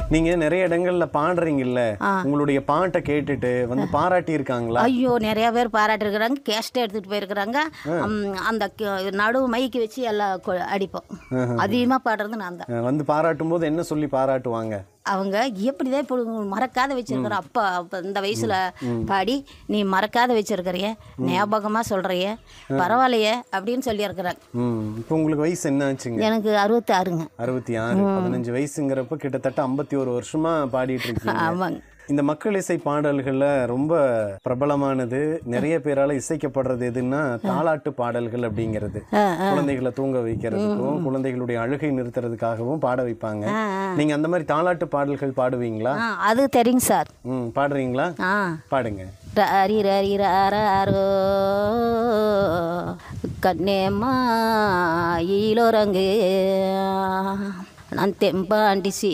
நீங்க நிறைய இடங்கள்ல பாடுறீங்கல்ல ஆ. உங்களுடைய பாட்டை கேட்டுட்டு வந்து பாராட்டி இருக்காங்களா ஐயோ நிறைய பேர் பாராட்டிருக்கிறாங்க கேஸ்ட்டை எடுத்துகிட்டு போயிருக்கிறாங்க ம், அந்த க- நடு மைக்கு வச்சு எல்லாம் கொ- அடிப்போம் அதிகமாக பாடுறது நான் தான் அஹ் வந்து பாராட்டும் போது என்ன சொல்லி பாராட்டுவாங்க அவங்க எப்படிதான் இப்போ மறக்காத வச்சிருக்கிற அப்பா அப்ப இந்த வயசுல பாடி நீ மறக்காத வச்சிருக்கிறிய ஞாபகமா சொல்றிய பரவாயில்லையே அப்படின்னு சொல்லியிருக்கிறாங்க ம் இப்போ உங்களுக்கு வயசு என்ன ஆச்சுங்க எனக்கு அறுபத்தி ஆறுங்க அறுபத்தி ஆறு பதினஞ்சு வயசுங்கிறப்ப கிட்டத்தட்ட ஐம்பத்தி ஒரு வருஷமா பாடிட்டு இருக்கீங்க ஆமாங்க இந்த மக்கள் இசை பாடல்கள்ல ரொம்ப பிரபலமானது நிறைய பேரால இசைக்கப்படுறது எதுன்னா தாலாட்டு பாடல்கள் அப்படிங்கிறது குழந்தைகளை தூங்க வைக்கிறதுக்கும் குழந்தைகளுடைய அழுகை நிறுத்துறதுக்காகவும் பாட வைப்பாங்க நீங்க அந்த மாதிரி தாலாட்டு பாடல்கள் பாடுவீங்களா ஆ அது தெரியுங்க சார் ம் பாடுறீங்களா ஆ பாடுங்க ராரி ராரி ராரோ கண்ணேம்மா ஈலோரங்கு நான் தெம்பாண்டி சி